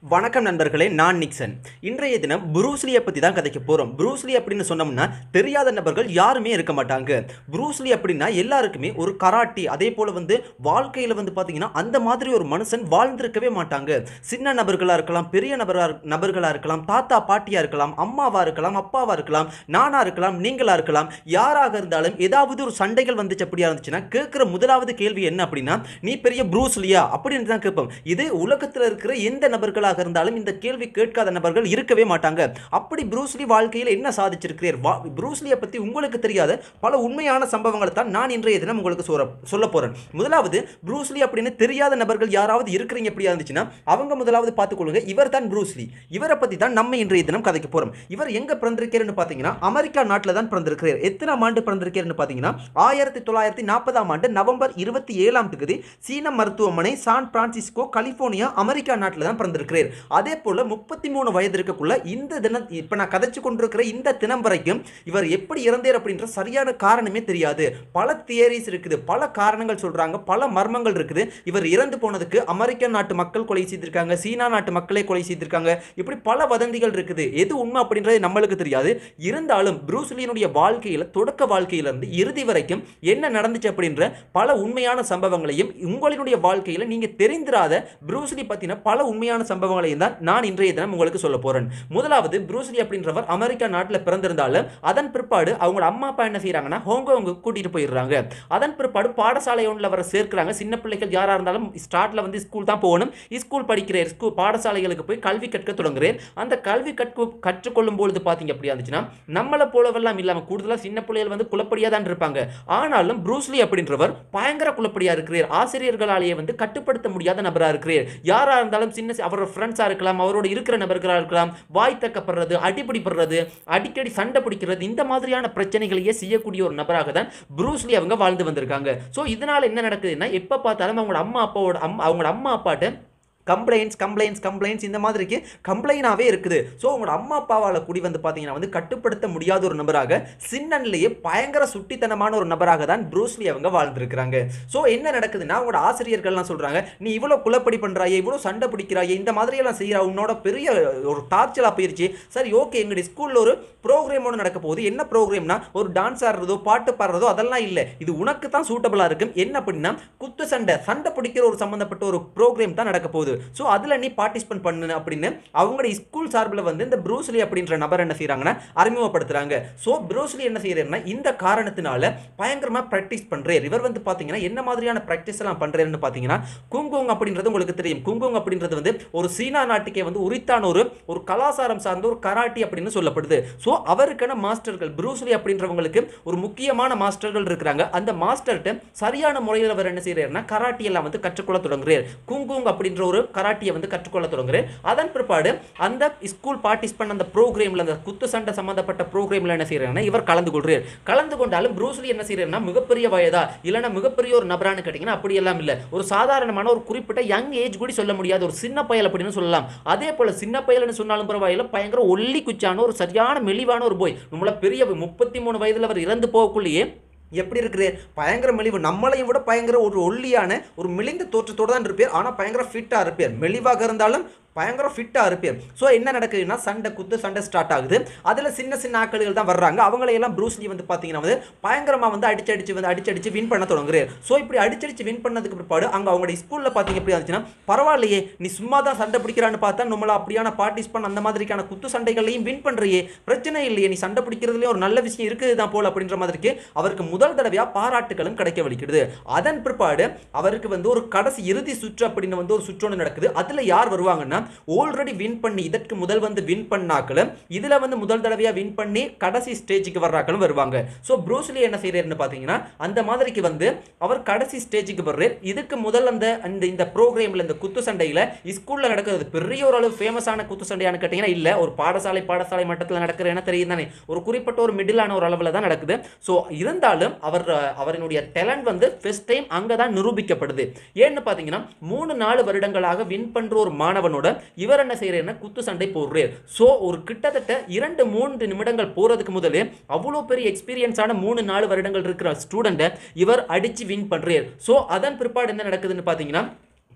வணக்கம் நண்பர்களே நான் நிக்சன் இன்றைய தினம் புரூஸ்லியை பற்றி தான் கதைக்க போகிறோம் புரூஸ்லி அப்படின்னு சொன்னோம்னா தெரியாத நபர்கள் யாருமே இருக்க மாட்டாங்க புரூஸ்லி அப்படின்னா எல்லாருக்குமே ஒரு கராட்டி அதே போல் வந்து வாழ்க்கையில் வந்து பார்த்தீங்கன்னா அந்த மாதிரி ஒரு மனுஷன் வாழ்ந்திருக்கவே மாட்டாங்க சின்ன நபர்களாக இருக்கலாம் பெரிய நபராக நபர்களாக இருக்கலாம் தாத்தா பாட்டியாக இருக்கலாம் அம்மாவாக இருக்கலாம் அப்பாவாக இருக்கலாம் நானாக இருக்கலாம் நீங்களாக இருக்கலாம் யாராக இருந்தாலும் ஏதாவது ஒரு சண்டைகள் வந்துச்சு அப்படியா இருந்துச்சுன்னா கேட்குற முதலாவது கேள்வி என்ன அப்படின்னா நீ பெரிய ப்ரூஸ்லியா அப்படின்னு தான் கேட்போம் இது உலகத்தில் இருக்கிற எந்த நபர்களாக இருந்தாலும் இந்த கேள்வி கேட்காத நபர்கள் இருக்கவே மாட்டாங்க அப்படி ப்ரூஸ்லி வாழ்க்கையில் என்ன சாதிச்சிருக்கிறீர் வா ப்ரூஸ்லியை பற்றி உங்களுக்கு தெரியாத பல உண்மையான சம்பவங்களை தான் நான் இன்றைய தினம் உங்களுக்கு சொல்ல சொல்ல போகிறேன் முதலாவது ப்ரூஸ்லி அப்படின்னு தெரியாத நபர்கள் யாராவது இருக்கிறீங்க எப்படியா இருந்துச்சுன்னா அவங்க முதலாவது பார்த்துக்கொள்ளுங்க இவர் தான் ப்ரூஸ்லி இவரை பற்றி தான் நம்ம இன்றைய தினம் கதைக்க போகிறோம் இவர் எங்கே பிறந்திருக்கிறன்னு பார்த்தீங்கன்னா அமெரிக்கா நாட்டில் தான் பிறந்திருக்கிறார் எத்தனாம் ஆண்டு பிறந்திருக்கிறன்னு பார்த்தீங்கன்னா ஆயிரத்தி தொள்ளாயிரத்தி நாற்பதாம் ஆண்டு நவம்பர் இருபத்தி ஏழாம் தேதி சீன மருத்துவமனை சான் பிரான்சிஸ்கோ கலிஃபோர்னியா அமெரிக்கா நாட்டில் தான் பிறந்திருக்கிறார் அதே போல் முப்பத்தி மூணு வயது இருக்கக்குள்ள இந்த தினம் இப்போ நான் கதைச்சு கொண்டிருக்கிற இந்த தினம் வரைக்கும் இவர் எப்படி இறந்தார் அப்படின்ற சரியான காரணமே தெரியாது பல தியரிஸ் இருக்குது பல காரணங்கள் சொல்றாங்க பல மர்மங்கள் இருக்குது இவர் இறந்து போனதுக்கு அமெரிக்க நாட்டு மக்கள் கொலை செய்திருக்காங்க சீனா நாட்டு மக்களே கொலை செய்திருக்காங்க இப்படி பல வதந்திகள் இருக்குது எது உண்மை அப்படின்றது நம்மளுக்கு தெரியாது இருந்தாலும் ப்ரூஸ்லியினுடைய வாழ்க்கையில் தொடக்க வாழ்க்கையிலிருந்து இறுதி வரைக்கும் என்ன நடந்துச்சு அப்படின்ற பல உண்மையான சம்பவங்களையும் உங்களினுடைய வாழ்க்கையில் நீங்கள் தெரிந்திராத ப்ரூஸ்லி பற்றின பல உண்மையான சம்பவங்களையும் தான் நான் இன்றைய தினம் உங்களுக்கு சொல்ல போகிறேன் முதலாவது ப்ரூஸ்லி அப்படின்றவர் அமெரிக்கா நாட்டில் பிறந்திருந்தாலும் அதன் பிற்பாடு அவங்களோட அம்மா அப்பா என்ன செய்கிறாங்கன்னா ஹாங்காங்குக்கு கூட்டிகிட்டு போயிடுறாங்க அதன் பிற்பாடு பாடசாலை ஒன்றில் வர சேர்க்கிறாங்க சின்ன பிள்ளைகள் யாராக இருந்தாலும் ஸ்டார்ட்ல வந்து ஸ்கூல் தான் போகணும் ஸ்கூல் படிக்கிறேன் ஸ்கூல் பாடசாலைகளுக்கு போய் கல்வி கற்க தொடங்குறேன் அந்த கல்வி கற்று கற்றுக்கொள்ளும் பொழுது பார்த்தீங்க அப்படியா இருந்துச்சுன்னா நம்மளை போலவெல்லாம் இல்லாமல் கூடுதலாக சின்ன பிள்ளைகள் வந்து குழப்படியாக தான் இருப்பாங்க ஆனாலும் ப்ரூஸ்லி அப்படின்றவர் பயங்கர குழப்படியாக இருக்கிறார் ஆசிரியர்களாலேயே வந்து கட்டுப்படுத்த முடியாத நபராக இருக்கிறார் யாராக இருந்தாலும் சின்ன சி- அவரோட ஃப்ரெண்ட்ஸாக இருக்கலாம் அவரோட இருக்கிற நபர்களாக இருக்கலாம் வாய் தக்கப்படுறது அடிபிடிப்படுறது அடிக்கடி சண்டை பிடிக்கிறது இந்த மாதிரியான பிரச்சனைகளையே செய்யக்கூடிய ஒரு நபராக தான் ப்ரூஸ்லி அவங்க வாழ்ந்து வந்திருக்காங்க ஸோ இதனால் என்ன நடக்குதுன்னா எப்போ பார்த்தாலும் அவங்களோட அம்மா அப்பாவோட அம்மா அவங்களோட அம்மா அப்பாட்ட கம்ப்ளைண்ட்ஸ் கம்ப்ளைண்ட்ஸ் கம்ப்ளைண்ட்ஸ் இந்த மாதிரிக்கு கம்ப்ளைண்டாகவே இருக்குது ஸோ உங்களோட அம்மா அப்பாவால் கூடி வந்து பார்த்தீங்கன்னா வந்து கட்டுப்படுத்த முடியாத ஒரு நபராக சின்னன்லேயே பயங்கர சுட்டித்தனமான ஒரு நபராக தான் ப்ரூஸ்லி அவங்க வாழ்ந்திருக்கிறாங்க ஸோ என்ன நடக்குதுன்னா உங்களோட ஆசிரியர்கள்லாம் சொல்கிறாங்க நீ இவ்வளோ குலப்படி பண்ணுறாயே இவ்வளோ சண்டை பிடிக்கிறாயே இந்த மாதிரியெல்லாம் செய்கிறா உன்னோட பெரிய ஒரு டார்ச்சலாக போயிருச்சு சரி ஓகே எங்களுடைய ஸ்கூலில் ஒரு ப்ரோக்ராம் ஒன்று நடக்க போகுது என்ன ப்ரோக்ராம்னா ஒரு டான்ஸ் ஆடுறதோ பாட்டு பாடுறதோ அதெல்லாம் இல்லை இது உனக்கு தான் சூட்டபிளாக இருக்கும் என்ன அப்படின்னா குத்து சண்டை சண்டை பிடிக்கிற ஒரு சம்மந்தப்பட்ட ஒரு ப்ரோக்ராம் தான் நடக்க போகுது ஸோ அதில் நீ பார்ட்டிசிபேட் பண்ணு அப்படின்னு அவங்களுடைய ஸ்கூல் சார்பில் வந்து இந்த ப்ரூஸ்லி அப்படின்ற நபர் என்ன செய்கிறாங்கன்னா அறிமுகப்படுத்துறாங்க ஸோ ப்ரூஸ்லி என்ன செய்யறாருன்னா இந்த காரணத்தினால பயங்கரமாக ப்ராக்டிஸ் பண்ணுறாரு இவர் வந்து பார்த்தீங்கன்னா என்ன மாதிரியான ப்ராக்டிஸ் எல்லாம் பண்ணுறாருன்னு பார்த்தீங்கன்னா குங்குங் அப்படின்றது உங்களுக்கு தெரியும் குங்குங் அப்படின்றது வந்து ஒரு சீனா நாட்டுக்கே வந்து உரித்தான ஒரு ஒரு கலாச்சாரம் சார்ந்த ஒரு கராட்டி அப்படின்னு சொல்லப்படுது ஸோ அவருக்கான மாஸ்டர்கள் ப்ரூஸ்லி அப்படின்றவங்களுக்கு ஒரு முக்கியமான மாஸ்டர்கள் இருக்கிறாங்க அந்த மாஸ்டர்கிட்ட சரியான முறையில் அவர் என்ன செய்யறாருன்னா கராட்டி எல்லாம் வந்து கற்றுக்கொள்ள தொடங்குறார் குங்குங் அப்படின்ற ஒரு கராட்டியை வந்து கற்றுக்கொள்ள தொடங்குறார் அதன் பிற்பாடு அந்த ஸ்கூல் பார்ட்டிசிபென்ட் அந்த ப்ரோக்ராமில் அந்த குத்து சண்டை சம்பந்தப்பட்ட ப்ரோக்ராமில் என்ன செய்யறாருன்னா இவர் கலந்து கொள்றார் கலந்து கொண்டாலும் ப்ரூஸ்லி என்ன செய்யறாருன்னா மிகப்பெரிய வயதா இல்லைன்னா மிகப்பெரிய ஒரு நபரான்னு கேட்டிங்கன்னா அப்படி எல்லாம் இல்லை ஒரு சாதாரணமான ஒரு குறிப்பிட்ட யங் ஏஜ் கூட சொல்ல முடியாத ஒரு சின்ன பயல் அப்படின்னு சொல்லலாம் அதே போல சின்ன பயல்னு சொன்னாலும் பரவாயில்ல பயங்கர ஒல்லி குச்சான ஒரு சரியான மெலிவான ஒரு போய் நம்மள பெரிய முப்பத்தி மூணு வயதில் அவர் இறந்து போகக்குள்ளேயே எப்படி இருக்குது பயங்கர மெலிவு நம்மளையும் விட பயங்கர ஒரு ஒல்லியான ஒரு மெலிந்த தோற்றத்தோடு தான் இருப்பார் ஆனால் பயங்கர ஃபிட்டாக இருப்பார் மெலிவாக இருந்தாலும் பயங்கர ஃபிட்டாக இருப்பார் ஸோ என்ன நடக்குதுன்னா சண்டை குத்து சண்டை ஸ்டார்ட் ஆகுது அதில் சின்ன சின்ன ஆட்கள் தான் வர்றாங்க அவங்களையெல்லாம் ப்ரூஸ்லி வந்து பார்த்தீங்கன்னா வந்து பயங்கரமாக வந்து அடிச்சு அடிச்சு வந்து அடிச்சு அடிச்சு வின் பண்ண தொடங்குறாரு ஸோ இப்படி அடிச்சடிச்சு வின் பண்ணதுக்கு பிற்பாடு அங்கே அவங்களுடைய ஸ்கூலில் பார்த்தீங்க எப்படி இருந்துச்சுன்னா பரவாயில்லையே நீ சும்மா தான் சண்டை பிடிக்கிறான்னு பார்த்தா நம்மள அப்படியான பார்ட்டிசிபன் அந்த மாதிரிக்கான குத்து சண்டைகளையும் வின் பண்ணுறியே பிரச்சனை இல்லையே நீ சண்டை பிடிக்கிறதுலேயே ஒரு நல்ல விஷயம் இருக்குது தான் போல் அப்படின்ற மாதிரிக்கு அவருக்கு முதல் தடவையாக பாராட்டுகளும் கிடைக்க வலிக்கிறது அதன் பிற்பாடு அவருக்கு வந்து ஒரு கடைசி இறுதி சுற்று அப்படின்னு வந்து ஒரு சுற்று ஒன்று நடக்குது அதில் யார் வருவாங்கன்னா ஆல்ரெடி வின் பண்ணி இதற்கு முதல் வந்து வின் பண்ணாக்களும் இதில் வந்து முதல் தடவையாக வின் பண்ணி கடைசி ஸ்டேஜுக்கு வர்றாக்களும் வருவாங்க ஸோ ப்ரூஸ்லி என்ன செய்யறாருன்னு பார்த்தீங்கன்னா அந்த மாதிரிக்கு வந்து அவர் கடைசி ஸ்டேஜுக்கு வர்றார் இதுக்கு முதல் அந்த அந்த இந்த ப்ரோக்ராமில் இந்த குத்து சண்டையில் ஸ்கூலில் நடக்கிறது பெரிய ஒரு அளவு ஃபேமஸான குத்து சண்டையான்னு கேட்டிங்கன்னா இல்லை ஒரு பாடசாலை பாடசாலை மட்டத்தில் நடக்கிற என்ன தெரியும் தானே ஒரு குறிப்பிட்ட ஒரு மிடிலான ஒரு அளவில் தான் நடக்குது ஸோ இருந்தாலும் அவர் அஹ், அவரினுடைய டேலண்ட் வந்து ஃபர்ஸ்ட் டைம் அங்கே தான் நிரூபிக்கப்படுது ஏன்னு பார்த்தீங்கன்னா மூணு நாலு வருடங்களாக வின் பண்ணுற ஒரு மாணவனோட இவர் என்ன செய்யறாருன்னா குத்து சண்டை போடுறாரு ஸோ ஒரு கிட்டத்தட்ட இரண்டு மூன்று நிமிடங்கள் போறதுக்கு முதலே அவ்வளோ பெரிய எக்ஸ்பீரியன்ஸான மூணு நாலு வருடங்கள் இருக்கிற ஸ்டூடெண்ட்டை இவர் அடிச்சு வின் பண்றாரு ஸோ அதன் பிற்பாடு என்ன நடக்குதுன்னு பார்த்தீங்கன்னா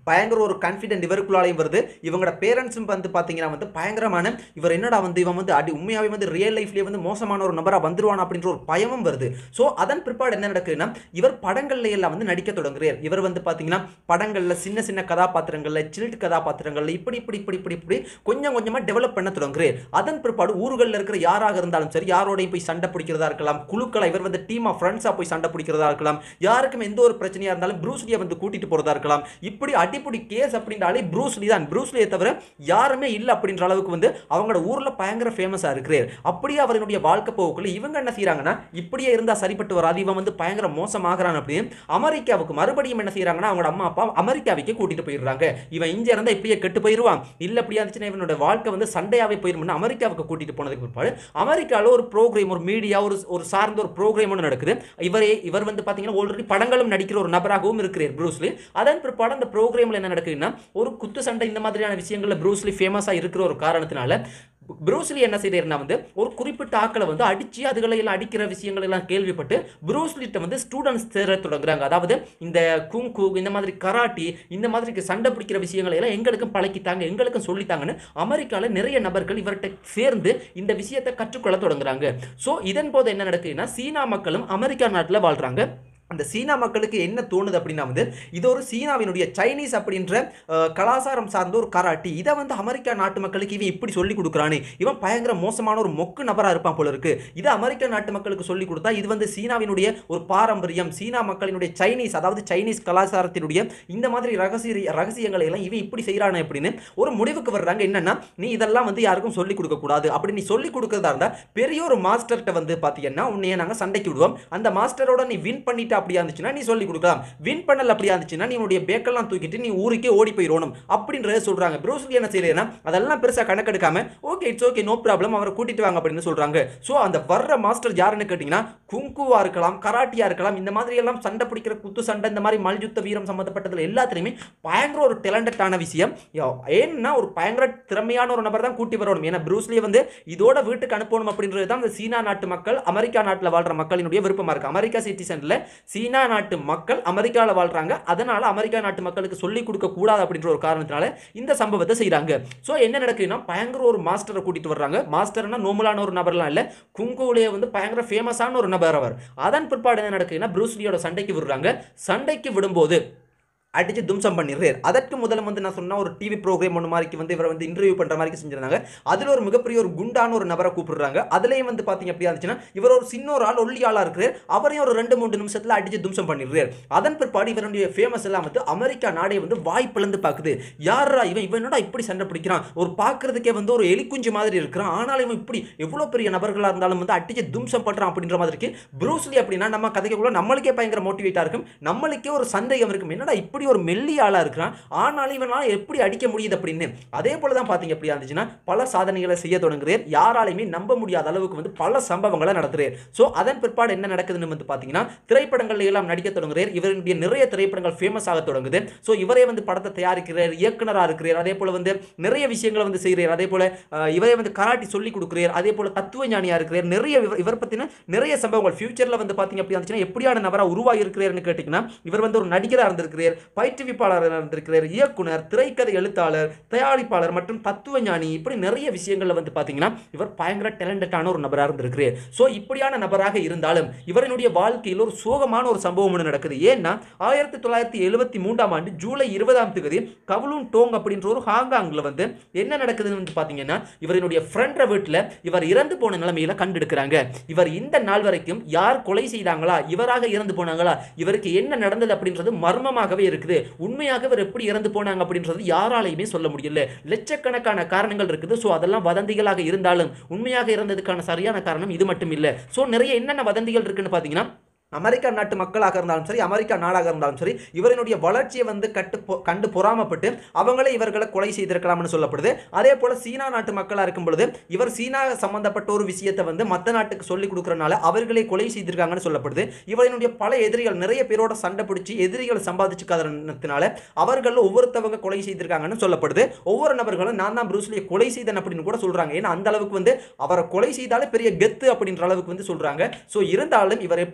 பயங்கர ஒரு கான்ஃபிடென்ட் இவருக்குள்ளாலையும் வருது இவங்களோட பேரண்ட்ஸும் வந்து பார்த்தீங்கன்னா வந்து பயங்கரமான இவர் என்னடா வந்து இவன் வந்து அடி உண்மையாகவே வந்து ரியல் லைஃப்லேயே வந்து மோசமான ஒரு நபராக வந்துருவான் அப்படின்ற ஒரு பயமும் வருது ஸோ அதன் பிற்பாடு என்ன நடக்குதுன்னா இவர் படங்கள்ல எல்லாம் வந்து நடிக்க தொடங்குறார் இவர் வந்து பார்த்தீங்கன்னா படங்களில் சின்ன சின்ன கதாபாத்திரங்களில் சில்ட் கதாபாத்திரங்களில் இப்படி இப்படி இப்படி இப்படி இப்படி கொஞ்சம் கொஞ்சமாக டெவலப் பண்ண தொடங்குறார் அதன் பிற்பாடு ஊர்களில் இருக்கிற யாராக இருந்தாலும் சரி யாரோடையும் போய் சண்டை பிடிக்கிறதா இருக்கலாம் குழுக்களை இவர் வந்து டீம் ஆஃப் ஃப்ரெண்ட்ஸாக போய் சண்டை பிடிக்கிறதா இருக்கலாம் யாருக்கும் எந்த ஒரு பிரச்சனையாக இருந்தாலும் ப்ரூஸ்லியை வந்து கூட்டிட்டு போகிறதா இருக்கலாம் இப்படி அடிப்படி கேஸ் அப்படின்றாலே ப்ரூஸ்லி தான் ப்ரூஸ்லியை தவிர யாருமே இல்லை அப்படின்ற அளவுக்கு வந்து அவங்களோட ஊரில் பயங்கர ஃபேமஸாக இருக்கிறார் அப்படியே அவருடைய வாழ்க்கை போக்குள்ள இவங்க என்ன செய்கிறாங்கன்னா இப்படியே இருந்தால் சரிப்பட்டு வராது இவன் வந்து பயங்கர மோசமாகறான் அப்படின்னு அமெரிக்காவுக்கு மறுபடியும் என்ன செய்கிறாங்கன்னா அவங்களோட அம்மா அப்பா அமெரிக்காவுக்கு கூட்டிட்டு போயிடுறாங்க இவன் இங்கே இருந்தால் இப்படியே கெட்டு போயிடுவான் இல்லை அப்படியா இருந்துச்சுன்னா இவனோட வாழ்க்கை வந்து சண்டையாகவே போயிருமுன்னு அமெரிக்காவுக்கு கூட்டிட்டு போனதுக்கு பிற்பாடு அமெரிக்காவில் ஒரு ப்ரோக்ராம் ஒரு மீடியா ஒரு ஒரு சார்ந்த ஒரு ப்ரோக்ராம் ஒன்று நடக்குது இவரே இவர் வந்து பார்த்தீங்கன்னா ஆல்ரெடி படங்களும் நடிக்கிற ஒரு நபராகவும் இருக்கிறார் ப்ரூஸ்லி அதன் பிற்பாடு அந்த ப்ரோக்ராமில் என்ன நடக்குதுன்னா ஒரு குத்து சண்டை இந்த மாதிரியான விஷயங்களில் ப்ரூஸ்லி ஃபேமஸாக இருக்கிற ஒரு காரணத்தினால ப்ரூஸ்லி என்ன செய்யறாருன்னா வந்து ஒரு குறிப்பிட்ட ஆக்களை வந்து அடிச்சு அதுகளை எல்லாம் அடிக்கிற விஷயங்கள் எல்லாம் கேள்விப்பட்டு ப்ரூஸ்லிட்ட வந்து ஸ்டூடெண்ட்ஸ் சேர தொடங்குறாங்க அதாவது இந்த குங்கு இந்த மாதிரி கராட்டி இந்த மாதிரி சண்டை பிடிக்கிற விஷயங்களை எல்லாம் எங்களுக்கும் பழக்கித்தாங்க எங்களுக்கும் சொல்லித்தாங்கன்னு அமெரிக்காவில் நிறைய நபர்கள் இவர்கிட்ட சேர்ந்து இந்த விஷயத்தை கற்றுக்கொள்ள தொடங்குறாங்க ஸோ இதன் போது என்ன நடக்குதுன்னா சீனா மக்களும் அமெரிக்கா நாட்டில் வாழ்றாங்க அந்த சீனா மக்களுக்கு என்ன தோணுது அப்படின்னா வந்து இது ஒரு சீனாவினுடைய சைனீஸ் அப்படின்ற அஹ், கலாச்சாரம் சார்ந்த ஒரு கராட்டி இதை வந்து அமெரிக்கா நாட்டு மக்களுக்கு இவன் இப்படி சொல்லி கொடுக்குறானே இவன் பயங்கர மோசமான ஒரு மொக்கு நபராக இருப்பான் போல இருக்கு இதை அமெரிக்க நாட்டு மக்களுக்கு சொல்லி கொடுத்தா இது வந்து சீனாவினுடைய ஒரு பாரம்பரியம் சீனா மக்களினுடைய சைனீஸ் அதாவது சைனீஸ் கலாச்சாரத்தினுடைய இந்த மாதிரி ரகசிய ரகசியங்களை எல்லாம் இவன் இப்படி செய்கிறானே அப்படின்னு ஒரு முடிவுக்கு வர்றாங்க என்னன்னா நீ இதெல்லாம் வந்து யாருக்கும் சொல்லி கொடுக்க கூடாது அப்படி நீ சொல்லி கொடுக்கறதா இருந்தா பெரிய ஒரு மாஸ்டர்கிட்ட வந்து பார்த்தீங்கன்னா உன்னைய நாங்கள் சண்டைக்கு விடுவோம் அந்த மாஸ்டரோட நீ வின் பண்ணிட்டு அப்படியா இருந்துச்சுன்னா நீ சொல்லி கொடுக்கலாம் வின் பண்ணல அப்படியா இருந்துச்சுன்னா நீ உன்னுடைய பேக்கெல்லாம் தூக்கிட்டு நீ ஊருக்கே ஓடி போயிடணும் அப்படின்றத சொல்றாங்க ப்ரூஸ்லி என்ன செய்யறேன்னா அதெல்லாம் பெருசா கணக்கெடுக்காம okay it's okay no problem அவரை கூட்டிட்டு வாங்க அப்படின்னு சொல்றாங்க ஸோ அந்த வர்ற மாஸ்டர் யாருன்னு கேட்டிங்கன்னா குங்குவா இருக்கலாம் கராட்டியா இருக்கலாம் இந்த மாதிரி எல்லாம் சண்டை பிடிக்கிற குத்து சண்டை இந்த மாதிரி மல்யுத்த வீரம் சம்மந்தப்பட்டதுல எல்லாத்துலையுமே பயங்கர ஒரு டேலண்டடான விஷயம் யோ, ஏன்னா ஒரு பயங்கர திறமையான ஒரு நபர் தான் கூட்டி வரணும் ஏன்னா ப்ரூஸ்லியை வந்து இதோட வீட்டுக்கு அனுப்பணும் அப்படின்றது தான் இந்த சீனா நாட்டு மக்கள் அமெரிக்கா நாட்டில் வாழ்ற மக்களினுடைய விருப்பமா இருக்கு அமெரிக்கா சிட்டிசன்ல சீனா நாட்டு மக்கள் அமெரிக்காவில் வாழ்றாங்க அதனால அமெரிக்கா நாட்டு மக்களுக்கு சொல்லிக் கொடுக்க கூடாது அப்படின்ற ஒரு காரணத்தினால இந்த சம்பவத்தை செய்றாங்க ஸோ என்ன நடக்குதுன்னா பயங்கர ஒரு மாஸ்டரை கூட்டிட்டு வர்றாங்க மாஸ்டர்னா நோமலான ஒரு நபர்லாம் இல்லை குங்குவிலேயே வந்து பயங்கர ஃபேமஸான ஒரு நபர் அவர் அதன் பிற்பாடு என்ன நடக்குதுன்னா ப்ரூஸ்லியோட சண்டைக்கு விடுறாங்க சண்டைக்கு விடும்போது அடிச்சு தும்சம் பண்ணிடுறாரு அதற்கு முதல்ல வந்து நான் சொன்ன ஒரு டிவி ப்ரோக்ராம் ஒன்று மாதிரி வந்து இவரை வந்து இன்டர்வியூ பண்ணுற மாதிரி செஞ்சிருந்தாங்க அதில் ஒரு மிகப்பெரிய ஒரு குண்டான ஒரு நபரை கூப்பிடுறாங்க அதுலேயும் வந்து பார்த்தீங்க அப்படியா இருந்துச்சுன்னா இவர் ஒரு சின்ன ஒரு ஆள் ஒல்லி ஆளாக இருக்கிறார் அவரையும் ஒரு ரெண்டு மூணு நிமிஷத்தில் அடிச்சு தும்சம் பண்ணிடுறாரு அதன் பிற்பாடு இவருடைய ஃபேமஸ் எல்லாம் வந்து அமெரிக்கா நாடே வந்து வாய் பிளந்து பார்க்குது யாரா இவன் இவன் என்னடா இப்படி சண்டை பிடிக்கிறான் ஒரு பார்க்கறதுக்கே வந்து ஒரு எலிக்குஞ்சு மாதிரி இருக்கிறான் ஆனாலும் இவன் இப்படி எவ்வளோ பெரிய நபர்களாக இருந்தாலும் வந்து அடிச்சு தும்சம் பண்ணுறான் அப்படின்ற மாதிரி இருக்கு ப்ரூஸ்லி அப்படின்னா நம்ம கதைக்குள்ள நம்மளுக்கே பயங்கர மோட்டிவேட்டாக இருக்கும் நம்மளுக்கே ஒரு சந்தேகம் இருக்கும் என்னடா இப்படி ஒரு மெல்லி ஆளா இருக்கிறான் ஆனாலும் இவனால எப்படி அடிக்க முடியுது அப்படின்னு அதே போல தான் பார்த்தீங்க அப்படியா இருந்துச்சுன்னா பல சாதனைகளை செய்ய தொடங்குறார் யாராலையுமே நம்ப முடியாத அளவுக்கு வந்து பல சம்பவங்களை நடத்துறார் ஸோ அதன் பிற்பாடு என்ன நடக்குதுன்னு வந்து பார்த்தீங்கன்னா திரைப்படங்கள் எல்லாம் நடிக்க தொடங்குறார் இவருடைய நிறைய திரைப்படங்கள் ஃபேமஸ் ஆக தொடங்குது ஸோ இவரே வந்து படத்தை தயாரிக்கிறார் இயக்குனராக இருக்கிறார் அதே போல வந்து நிறைய விஷயங்களை வந்து செய்கிறார் அதே போல அஹ், இவரே வந்து கராட்டி சொல்லி கொடுக்குறார் அதே போல தத்துவ ஞானியா இருக்கிறார் நிறைய இவர் இவர் பற்றின நிறைய சம்பவங்கள் ஃபியூச்சரில் வந்து பார்த்தீங்க அப்படி இருந்துச்சுன்னா எப்படியான நபராக உருவாகி இருக்கிறார்னு கேட்டிங்கன்னா இவர் வந்து ஒரு நடிகராக இருந்திருக்கிறார் பயிற்றுவிப்பாளராக இருந்திருக்கிறார் இயக்குனர் திரைக்கதை எழுத்தாளர் தயாரிப்பாளர் மற்றும் தத்துவ ஞானி இப்படி நிறைய விஷயங்களில் வந்து பார்த்தீங்கன்னா இவர் பயங்கர டேலண்டடான ஒரு நபராக இருந்திருக்கிறார் ஸோ இப்படியான நபராக இருந்தாலும் இவரினுடைய வாழ்க்கையில் ஒரு சோகமான ஒரு சம்பவம் ஒன்று நடக்குது ஏன்னா ஆயிரத்தி தொள்ளாயிரத்தி எழுபத்தி மூன்றாம் ஆண்டு ஜூலை இருபதாம் தேதி கவுலூன் டோங் அப்படின்ற ஒரு ஹாங்காங்கில் வந்து என்ன நடக்குதுன்னு வந்து பார்த்தீங்கன்னா இவரினுடைய ஃப்ரெண்ட் வீட்டில் இவர் இறந்து போன நிலைமையில கண்டெடுக்கிறாங்க இவர் இந்த நாள் வரைக்கும் யார் கொலை செய்தாங்களா இவராக இறந்து போனாங்களா இவருக்கு என்ன நடந்தது அப்படின்றது மர்மமாகவே இருக்குது உண்மையாக இவர் எப்படி இறந்து போனாங்க அப்படின்றது யாராலையுமே சொல்ல முடியல லட்சக்கணக்கான காரணங்கள் இருக்குது ஸோ அதெல்லாம் வதந்திகளாக இருந்தாலும் உண்மையாக இறந்ததுக்கான சரியான காரணம் இது மட்டும் இல்லை ஸோ நிறைய என்னென்ன வதந்திகள் இருக்குன்னு பார்த்தீங்கன்னா அமெரிக்கா நாட்டு மக்களாக இருந்தாலும் சரி அமெரிக்கா நாடாக இருந்தாலும் சரி இவரினுடைய வளர்ச்சியை வந்து கட்டு பொ- கண்டு பொறாமப்பட்டு அவங்களே இவர்களை கொலை செய்திருக்கலாம்னு சொல்லப்படுது அதே போல சீனா நாட்டு மக்களாக இருக்கும் பொழுது இவர் சீனா சம்பந்தப்பட்ட ஒரு விஷயத்தை வந்து மற்ற நாட்டுக்கு சொல்லி கொடுக்கறனால அவர்களே கொலை செய்திருக்காங்கன்னு சொல்லப்படுது இவரினுடைய பல எதிரிகள் நிறைய பேரோட சண்டை பிடிச்சி எதிரிகளை சம்பாதிச்சு காரணத்தினால அவர்கள் ஒவ்வொருத்தவங்க கொலை செய்திருக்காங்கன்னு சொல்லப்படுது ஒவ்வொரு நபர்களும் நான் தான் ப்ரூஸ்லியை கொலை செய்தேன் அப்படின்னு கூட சொல்றாங்க ஏன்னா அந்த அளவுக்கு வந்து அவரை கொலை செய்தாலே பெரிய கெத்து அப்படின்ற அளவுக்கு வந்து சொல்றாங்க ஸோ இருந்தாலும் இவர் எப்படி இறந்தார்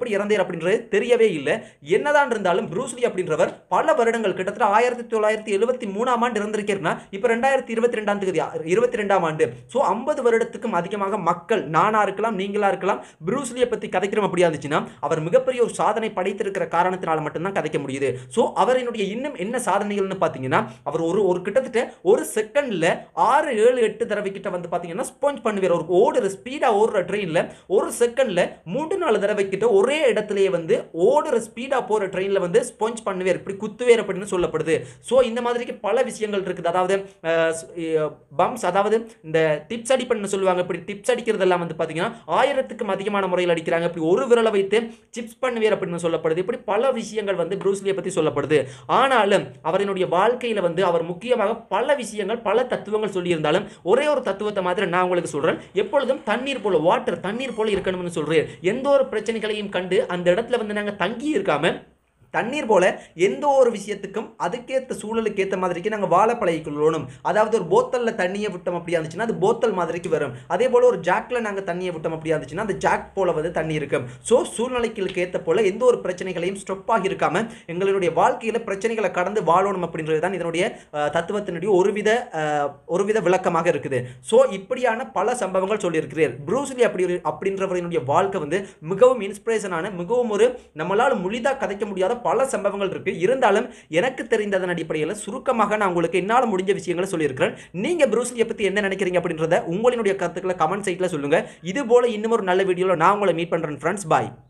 அப்படின்றது தெரியவே இல்லை என்னதான் இருந்தாலும் ப்ரூஸ்லி அப்படின்றவர் பல வருடங்கள் கிட்டத்தட்ட ஆயிரத்தி தொள்ளாயிரத்தி எழுபத்தி மூணாம் ஆண்டு இருந்திருக்கிறேன்னா இப்போ ரெண்டாயிரத்தி இருபத்தி ரெண்டாம் தேதி இருபத்தி ரெண்டாம் ஆண்டு ஸோ ஐம்பது வருடத்துக்கும் அதிகமாக மக்கள் நானா இருக்கலாம் நீங்களா இருக்கலாம் ப்ரூஸ்லியை பற்றி கதைக்கிறோம் அப்படியா இருந்துச்சுன்னா அவர் மிகப்பெரிய ஒரு சாதனை படைத்திருக்கிற காரணத்தினால மட்டும்தான் கதைக்க முடியுது ஸோ அவரினுடைய இன்னும் என்ன சாதனைகள்னு பார்த்தீங்கன்னா அவர் ஒரு ஒரு கிட்டத்தட்ட ஒரு செகண்ட்ல ஆறு ஏழு எட்டு தடவை கிட்ட வந்து பார்த்தீங்கன்னா ஸ்பாஞ்ச் பண்ணுவார் ஒரு ஓடுற ஸ்பீடாக ஓடுற ட்ரெயினில் ஒரு செகண்ட்ல மூன்று நாலு தடவை கிட்ட ஒரே இடத்துலயே வந்து ஓடுற ஸ்பீடாக போகிற ட்ரெயினில் வந்து ஸ்பாஞ்ச் பண்ணுவார் இப்படி குத்துவேர் அப்படின்னு சொல்லப்படுது ஸோ இந்த மாதிரிக்கு பல விஷயங்கள் இருக்குது அதாவது பம்ப்ஸ் அதாவது இந்த டிப்ஸ் அடிப்பன்னு சொல்லுவாங்க இப்படி டிப்ஸ் அடிக்கிறதெல்லாம் வந்து பார்த்தீங்கன்னா ஆயிரத்துக்கும் அதிகமான முறையில் அடிக்கிறாங்க இப்படி ஒரு விரலை வைத்து சிப்ஸ் பண்ணுவேர் அப்படின்னு சொல்லப்படுது இப்படி பல விஷயங்கள் வந்து ப்ரூஸ்லியை பற்றி சொல்லப்படுது ஆனாலும் அவரினுடைய வாழ்க்கையில் வந்து அவர் முக்கியமாக பல விஷயங்கள் பல தத்துவங்கள் சொல்லியிருந்தாலும் ஒரே ஒரு தத்துவத்தை மாதிரி நான் உங்களுக்கு சொல்கிறேன் எப்பொழுதும் தண்ணீர் போல வாட்டர் தண்ணீர் போல இருக்கணும்னு சொல்கிறேன் எந்த ஒரு பிரச்சனைகளையும் கண்டு அந்த இடத்துல வந்து நாங்கள் தங்கி இருக்காம தண்ணீர் போல எந்த ஒரு விஷயத்துக்கும் அதுக்கேற்ற சூழலுக்கு ஏற்ற மாதிரிக்கு நாங்கள் வாழ பழகிக்கொள்ளணும் அதாவது ஒரு போத்தலில் தண்ணியை விட்டோம் அப்படியா இருந்துச்சுன்னா அது போத்தல் மாதிரிக்கு வரும் அதே போல் ஒரு ஜாக்கில் நாங்கள் தண்ணியை விட்டோம் அப்படியா இருந்துச்சுன்னா அந்த ஜாக் போல வந்து தண்ணி இருக்கும் ஸோ சூழ்நிலைக்கு ஏற்ற போல எந்த ஒரு பிரச்சனைகளையும் ஸ்டொப் ஆகி இருக்காம எங்களுடைய வாழ்க்கையில் பிரச்சனைகளை கடந்து வாழணும் அப்படின்றது தான் இதனுடைய அஹ், தத்துவத்தினுடைய ஒருவித அஹ், ஒருவித விளக்கமாக இருக்குது ஸோ இப்படியான பல சம்பவங்கள் சொல்லியிருக்கிறீர் ப்ரூஸ்லி அப்படி ஒரு- அப்படின்றவரினுடைய வாழ்க்கை வந்து மிகவும் இன்ஸ்பிரேஷனான மிகவும் ஒரு நம்மளால் முழிதா கதைக்க முடியாத பல சம்பவங்கள் இருக்கு இருந்தாலும் எனக்கு தெரிந்ததன் அடிப்படையில் சுருக்கமாக நான் உங்களுக்கு என்னால் முடிஞ்ச விஷயங்களை சொல்லியிருக்கிறேன் நீங்க ப்ரூஸ்லியை பத்தி என்ன நினைக்கிறீங்க அப்படின்றத உங்களுடைய கருத்துக்களை கமெண்ட் சைட்ல சொல்லுங்க இது போல இன்னும் ஒரு நல்ல வீடியோவில் நான் உங்களை மீட் பண்றேன் ஃப்ரெண்ட்ஸ் பாய்